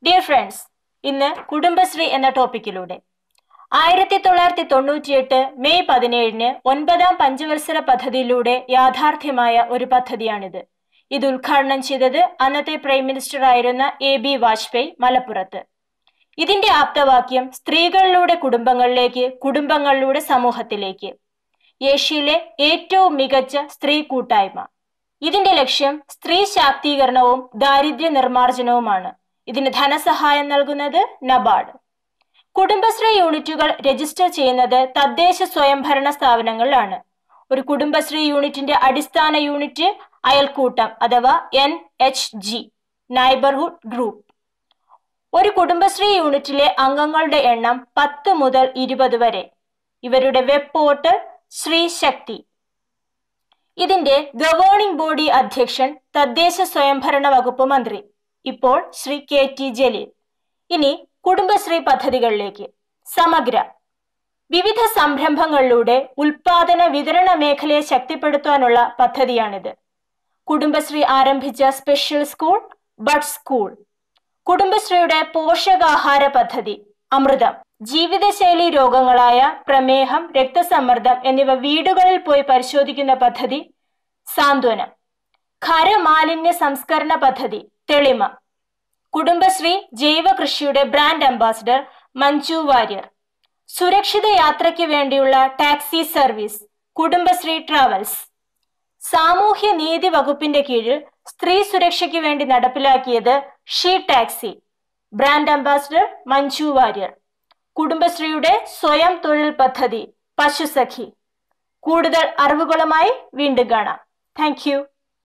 dear friends ഇന്ന് കുടുംബശ്രീ എന്ന ടോപ്പിക്കിലൂടെ ആയിരത്തി തൊള്ളായിരത്തി തൊണ്ണൂറ്റിയെട്ട് മെയ് പതിനേഴിന് ഒൻപതാം പഞ്ചവത്സര പദ്ധതിയിലൂടെ യാഥാർത്ഥ്യമായ ഒരു പദ്ധതിയാണിത് ഇത് ഉദ്ഘാടനം ചെയ്തത് അന്നത്തെ പ്രൈം മിനിസ്റ്റർ ആയിരുന്ന എ ബി വാജ്പേയി മലപ്പുറത്ത് ഇതിന്റെ ആപ്തവാക്യം സ്ത്രീകളിലൂടെ കുടുംബങ്ങളിലേക്ക് കുടുംബങ്ങളിലൂടെ സമൂഹത്തിലേക്ക് ഏഷ്യയിലെ ഏറ്റവും മികച്ച സ്ത്രീ കൂട്ടായ്മ ഇതിന്റെ ലക്ഷ്യം സ്ത്രീ ശാക്തീകരണവും ദാരിദ്ര്യ നിർമ്മാർജ്ജനവുമാണ് ഇതിന് ധനസഹായം നൽകുന്നത് നബാർഡ് കുടുംബശ്രീ യൂണിറ്റുകൾ രജിസ്റ്റർ ചെയ്യുന്നത് തദ്ദേശ സ്വയംഭരണ സ്ഥാപനങ്ങളിലാണ് ഒരു കുടുംബശ്രീ യൂണിറ്റിന്റെ അടിസ്ഥാന യൂണിറ്റ് അയൽക്കൂട്ടം അഥവാ N H G neighbourhood group ഒരു കുടുംബശ്രീ യൂണിറ്റിലെ അംഗങ്ങളുടെ എണ്ണം പത്ത് മുതൽ ഇരുപത് വരെ ഇവരുടെ വെബ് പോർട്ടൽ ശ്രീ ശക്തി ഇതിന്റെ ഗവേണിംഗ് ബോഡി അധ്യക്ഷൻ തദ്ദേശ സ്വയംഭരണ വകുപ്പ് മന്ത്രി ഇപ്പോൾ ശ്രീ കെ ടി ജലീൽ ഇനി കുടുംബശ്രീ പദ്ധതികളിലേക്ക് സമഗ്ര വിവിധ സംരംഭങ്ങളിലൂടെ ഉൽപാദന വിതരണ മേഖലയെ ശക്തിപ്പെടുത്താനുള്ള പദ്ധതിയാണിത് കുടുംബശ്രീ ആരംഭിച്ച സ്പെഷ്യൽ സ്കൂൾ ബഡ് സ്കൂൾ കുടുംബശ്രീയുടെ പോഷകാഹാര പദ്ധതി അമൃതം ജീവിതശൈലി രോഗങ്ങളായ പ്രമേഹം രക്തസമ്മർദ്ദം എന്നിവ വീടുകളിൽ പോയി പരിശോധിക്കുന്ന പദ്ധതി സാന്ത്വനം ഖരമാലിന്യ സംസ്കരണ പദ്ധതി തെളിമ കുടുംബശ്രീ ജൈവ കൃഷിയുടെ ബ്രാൻഡ് അംബാസിഡർ മഞ്ജു വാര്യർ സുരക്ഷിത യാത്രയ്ക്ക് വേണ്ടിയുള്ള ടാക്സി സർവീസ് കുടുംബശ്രീ ട്രാവൽസ് സാമൂഹ്യ നീതി വകുപ്പിന്റെ കീഴിൽ സ്ത്രീ സുരക്ഷയ്ക്ക് വേണ്ടി നടപ്പിലാക്കിയത് she taxi brand ambassador Manju Warrier കുടുംബശ്രീയുടെ സ്വയം തൊഴിൽ പദ്ധതി പശുസഖി കൂടുതൽ അറിവുകളുമായി വീണ്ടും കാണാം താങ്ക്